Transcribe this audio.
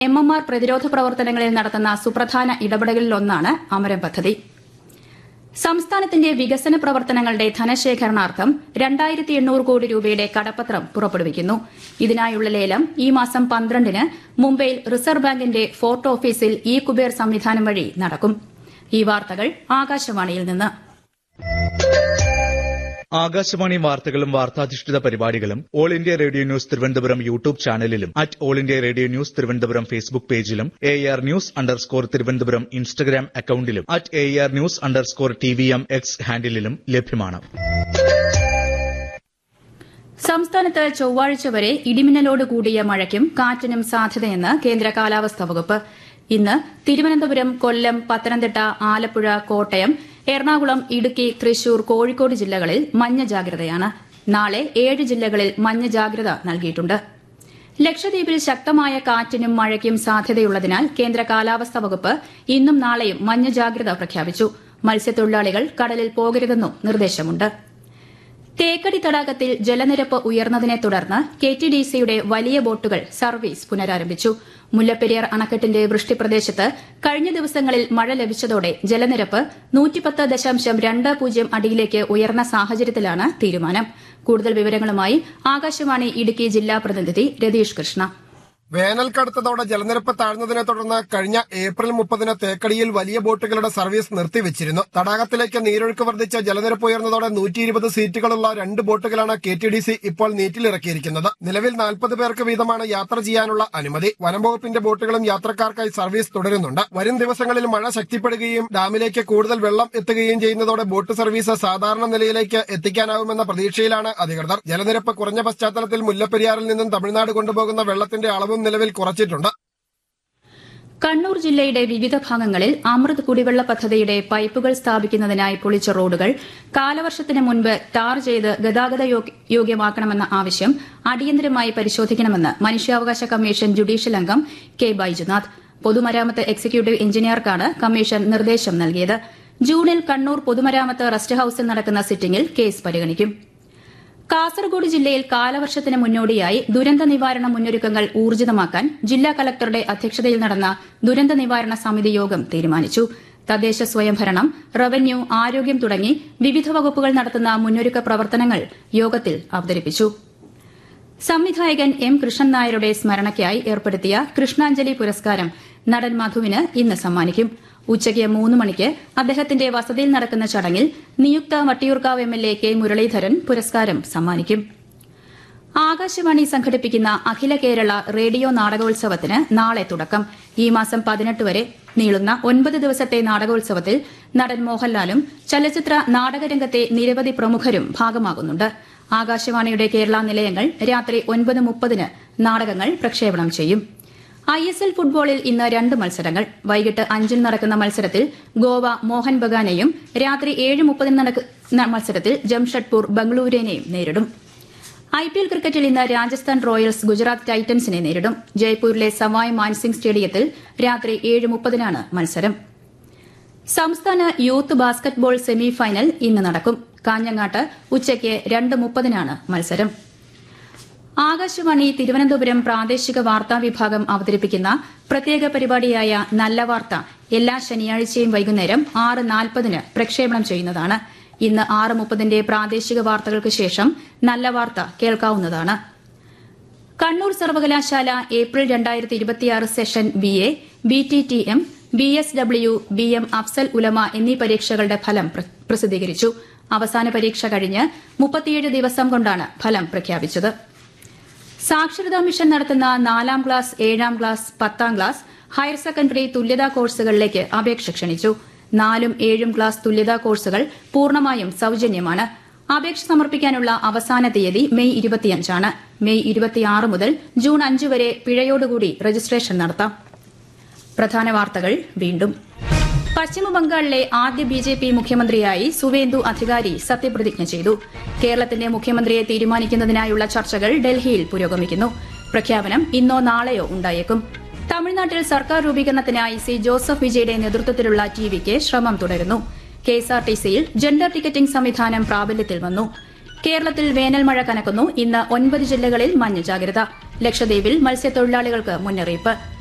M M R പ്രതിരോധ പ്രവർത്തനങ്ങളിൽ നടത്തുന്ന സുപ്രധാന ഇടപെടലിലൊന്നാണ് അമരം പദ്ധതി സംസ്ഥാനത്തിന്റെ വികസന പ്രവർത്തനങ്ങളുടെ ധനശേഖരണാർത്ഥം രണ്ടായിരത്തി എണ്ണൂറ് കോടി രൂപയുടെ കടപ്പത്രം പുറപ്പെടുവിക്കുന്നു ഇതിനായുള്ള ലേലം ഈ മാസം പന്ത്രണ്ടിന് മുംബൈയിൽ റിസർവ് ബാങ്കിന്റെ ഫോർട്ട് ഓഫീസിൽ ഇ കുബേർ സംവിധാനം വഴി നടക്കും ഈ വാർത്തകൾ ആകാശവാണിയിൽ നിന്ന് ആകാശവാണി വാർത്തകളും വാർത്താധിഷ്ഠിത പരിപാടികളും all India radio news Thiruvananthapuram YouTube ചാനലിലും at all India radio news Thiruvananthapuram Facebook പേജിലും A R news underscore Thiruvananthapuram Instagram അക്കൌണ്ടിലും at A R news underscore T V M X ഹാൻഡിലും ലഭ്യമാണ് സംസ്ഥാനത്ത് ചൊവ്വാഴ്ച വരെ ഇടിമിന്നലോട് കൂടിയ മഴയ്ക്കും കാറ്റിനും സാധ്യതയെന്ന് കേന്ദ്ര കാലാവസ്ഥാ വകുപ്പ് ഇന്ന് തിരുവനന്തപുരം കൊല്ലം പത്തനംതിട്ട ആലപ്പുഴ കോട്ടയം എറണാകുളം ഇടുക്കി തൃശൂർ കോഴിക്കോട് ജില്ലകളിൽ മഞ്ഞ ജാഗ്രതയാണ് നാളെ ഏഴ് ജില്ലകളിൽ മഞ്ഞ ജാഗ്രത നൽകിയിട്ടുണ്ട് ലക്ഷദ്വീപിൽ ശക്തമായ കാറ്റിനും മഴയ്ക്കും സാധ്യതയുള്ളതിനാൽ കേന്ദ്ര കാലാവസ്ഥാ വകുപ്പ് ഇന്നും നാളെയും മഞ്ഞ ജാഗ്രത പ്രഖ്യാപിച്ചു മത്സ്യത്തൊഴിലാളികൾ കടലിൽ പോകരുതെന്നും നിർദ്ദേശമുണ്ട് തേക്കടി തടാകത്തിൽ ജലനിരപ്പ് ഉയർന്നതിനെ തുടർന്ന് കെടിഡിസിയുടെ വലിയ ബോട്ടുകൾ സർവീസ് പുനരാരംഭിച്ചു മുല്ലപ്പെരിയാർ അണക്കെട്ടിന്റെ വൃഷ്ടിപ്രദേശത്ത് കഴിഞ്ഞ ദിവസങ്ങളിൽ മഴ ലഭിച്ചതോടെ ജലനിരപ്പ് നൂറ്റിപ്പത്ത് ദശാംശം രണ്ട് പൂജ്യം അടിയിലേക്ക് ഉയർന്ന സാഹചര്യത്തിലാണ് തീരുമാനം കൂടുതൽ വിവരങ്ങളുമായി ആകാശവാണി ഇടുക്കി ജില്ലാ പ്രതിനിധി രതീഷ് കൃഷ്ണ വേനൽ കടുത്തതോടെ ജലനിരപ്പ് താഴ്ന്നതിനെ തുടർന്ന് കഴിഞ്ഞ ഏപ്രിൽ മുപ്പതിന് തേക്കടിയിൽ വലിയ ബോട്ടുകളുടെ സർവീസ് നിർത്തിവച്ചിരുന്നു തടാകത്തിലേക്ക് നീരൊഴുക്ക് വർദ്ധിച്ച ജലനിരപ്പ് ഉയർന്നതോടെ നൂറ്റി ഇരുപത് സീറ്റുകളുള്ള രണ്ട് ബോട്ടുകളാണ് കെ ടി ഡി സി ഇപ്പോൾ നീറ്റിലിറക്കിയിരിക്കുന്നത് നിലവിൽ നാൽപ്പത് പേർക്ക് വീതമാണ് യാത്ര ചെയ്യാനുള്ള അനുമതി വനംവകുപ്പിന്റെ ബോട്ടുകളും യാത്രക്കാർക്കായി സർവീസ് തുടരുന്നുണ്ട് വരും ദിവസങ്ങളിൽ മഴ ശക്തിപ്പെടുകയും ഡാമിലേക്ക് കൂടുതൽ വെള്ളം എത്തുകയും ചെയ്യുന്നതോടെ ബോട്ട് സർവീസ് സാധാരണ നിലയിലേക്ക് എത്തിക്കാനാവുമെന്ന പ്രതീക്ഷയിലാണ് അധികൃതർ ജലനിരപ്പ് കുറഞ്ഞ പശ്ചാത്തലത്തിൽ മുല്ലപ്പെരിയാറിൽ നിന്നും തമിഴ്നാട് കൊണ്ടുപോകുന്ന വെള്ളത്തിന്റെ അളവും നിലവിൽ കുറച്ചിട്ടുണ്ട് കണ്ണൂർ ജില്ലയുടെ വിവിധ ഭാഗങ്ങളിൽ അമൃത് കുടിവെള്ള പദ്ധതിയുടെ പൈപ്പുകൾ സ്ഥാപിക്കുന്നതിനായി പൊളിച്ച റോഡുകൾ കാലവർഷത്തിന് മുൻപ് ടാർ ചെയ്ത് ഗതാഗത യോഗ്യ- യോഗ്യമാക്കണമെന്ന ആവശ്യം അടിയന്തരമായി പരിശോധിക്കണമെന്ന് മനുഷ്യാവകാശ കമ്മീഷൻ ജുഡീഷ്യൽ അംഗം കെ ബൈജുനാഥ് പൊതുമരാമത്ത് എക്സിക്യൂട്ടീവ് എഞ്ചിനീയർക്കാണ് കമ്മീഷൻ നിർദ്ദേശം നൽകിയത് ജൂണിൽ കണ്ണൂർ പൊതുമരാമത്ത് റെസ്റ്റ് ഹൌസിൽ നടക്കുന്ന സിറ്റിംഗിൽ കേസ് പരിഗണിക്കും കാസർഗോഡ് ജില്ലയിൽ കാലവർഷത്തിന് മുന്നോടിയായി ദുരന്ത നിവാരണ മുന്നൊരുക്കങ്ങൾ ഊർജിതമാക്കാൻ ജില്ലാ കലക്ടറുടെ അധ്യക്ഷതയിൽ നടന്ന ദുരന്ത നിവാരണ സമിതി യോഗം തീരുമാനിച്ചു തദ്ദേശ സ്വയംഭരണം റവന്യൂ ആരോഗ്യം തുടങ്ങി വിവിധ വകുപ്പുകൾ നടത്തുന്ന മുന്നൊരുക്ക പ്രവർത്തനങ്ങൾ യോഗത്തിൽ അവതരിപ്പിച്ചു സംവിധായകൻ എം കൃഷ്ണൻ നായരുടെ സ്മരണയ്ക്കായി ഏർപ്പെടുത്തിയ കൃഷ്ണാഞ്ജലി പുരസ്കാരം നടൻ മധുവിന് ഇന്ന് സമ്മാനിക്കും ഉച്ചയ്ക്ക് മൂന്ന് മണിക്ക് അദ്ദേഹത്തിന്റെ വസതിയിൽ നടക്കുന്ന ചടങ്ങിൽ നിയുക്ത Vattiyoorkavu M L A K Muraleedharan പുരസ്കാരം സമ്മാനിക്കും ആകാശവാണി സംഘടിപ്പിക്കുന്ന അഖില കേരള റേഡിയോ നാടകോത്സവത്തിന് നാളെ തുടക്കം ഈ മാസം പതിനെട്ട് വരെ നീളുന്ന ഒൻപത് ദിവസത്തെ നാടകോത്സവത്തിൽ നടൻ മോഹൻലാലും ചലച്ചിത്ര നാടകരംഗത്തെ നിരവധി പ്രമുഖരും ഭാഗമാകുന്നുണ്ട് ആകാശവാണിയുടെ കേരള നിലയങ്ങൾ രാത്രി ഒൻപത് മുപ്പതിന് നാടകങ്ങൾ പ്രക്ഷേപണം ചെയ്യും ഐ എസ് എൽ ഫുട്ബോളിൽ ഇന്ന് രണ്ട് മത്സരങ്ങൾ വൈകിട്ട് അഞ്ചിന് നടക്കുന്ന മത്സരത്തിൽ ഗോവ മോഹൻ ബഗാനെയും രാത്രി ഏഴ് മുപ്പതിന് നടക്കുന്ന മത്സരത്തിൽ ജംഷഡ്പൂർ ബംഗളൂരുവിനെയും നേരിടും ഐ പി എൽ ക്രിക്കറ്റിൽ ഇന്ന് രാജസ്ഥാൻ റോയൽസ് ഗുജറാത്ത് ടൈറ്റൻസിനെ നേരിടും ജയ്പൂരിലെ സവായ് മാൻസിംഗ് സ്റ്റേഡിയത്തിൽ രാത്രി ഏഴ് മുപ്പതിനാണ് മത്സരം സംസ്ഥാന യൂത്ത് ബാസ്കറ്റ്ബോൾ സെമി ഫൈനൽ ഇന്ന് നടക്കും കാഞ്ഞങ്ങാട്ട് ഉച്ചയ്ക്ക് രണ്ട് മുപ്പതിനാണ് മത്സരം ആകാശവാണി തിരുവനന്തപുരം പ്രാദേശിക വാർത്താ വിഭാഗം അവതരിപ്പിക്കുന്ന പ്രത്യേക പരിപാടിയായ നല്ല വാർത്ത എല്ലാ ശനിയാഴ്ചയും വൈകുന്നേരം ആറ് നാൽപ്പതിന് പ്രക്ഷേപണം ചെയ്യുന്നതാണ് ഇന്ന് ആറ് മുപ്പതിന്റെ പ്രാദേശിക വാർത്തകൾക്ക് ശേഷം നല്ല വാർത്ത കേൾക്കാവുന്നതാണ് കണ്ണൂർ സർവകലാശാല ഏപ്രിൽ രണ്ടായിരത്തി ഇരുപത്തിയാറ് session B A B T T M B S W B M Afzal Ulama എന്നീ പരീക്ഷകളുടെ ഫലം പ്ര- പ്രസിദ്ധീകരിച്ചു അവസാന പരീക്ഷ കഴിഞ്ഞ് മുപ്പത്തിയേഴ് ദിവസം കൊണ്ടാണ് ഫലം പ്രഖ്യാപിച്ചത് സാക്ഷരതാ മിഷൻ നടത്തുന്ന നാലാം ക്ലാസ് ഏഴാം ക്ലാസ് പത്താം ക്ലാസ് ഹയർ സെക്കൻഡറി തുല്യതാ കോഴ്സുകളിലേക്ക് അപേക്ഷ ക്ഷണിച്ചു നാലും ഏഴും ക്ലാസ് തുല്യതാ കോഴ്സുകൾ പൂർണ്ണമായും സൌജന്യമാണ് അപേക്ഷ സമർപ്പിക്കാനുള്ള അവസാന തീയതി മെയ് ഇരുപത്തിയഞ്ചാണ് മെയ് ഇരുപത്തിയാറ് മുതൽ ജൂൺ അഞ്ച് വരെ പിഴയോടുകൂടി രജിസ്ട്രേഷൻ നടത്താം പ്രധാന വാർത്തകൾ വീണ്ടും പശ്ചിമബംഗാളിലെ ആദ്യ ബി ജെ പി മുഖ്യമന്ത്രിയായി സുവേന്ദു അധികാരി സത്യപ്രതിജ്ഞ ചെയ്തു കേരളത്തിന്റെ മുഖ്യമന്ത്രിയെ തീരുമാനിക്കുന്നതിനായുള്ള ചർച്ചകൾ ഡൽഹിയിൽ പുരോഗമിക്കുന്നു പ്രഖ്യാപനം ഇന്നോ നാളെയോ ഉണ്ടായേക്കും തമിഴ്നാട്ടിൽ സർക്കാർ രൂപീകരണത്തിനായി സി ജോസഫ് വിജയുടെ നേതൃത്വത്തിലുള്ള ടി വിക്ക് ശ്രമം തുടരുന്നു കെഎസ്ആർടിസിയിൽ ജെൻഡർ ടിക്കറ്റിംഗ് സംവിധാനം പ്രാബല്യത്തിൽ വന്നു കേരളത്തിൽ വേനൽ മഴ കനക്കുന്നു ഇന്ന് ഒൻപത് ജില്ലകളിൽ മഞ്ഞ ജാഗ്രത ലക്ഷദ്വീപിൽ മത്സ്യത്തൊഴിലാളികൾക്ക് മുന്നറിയിപ്പ്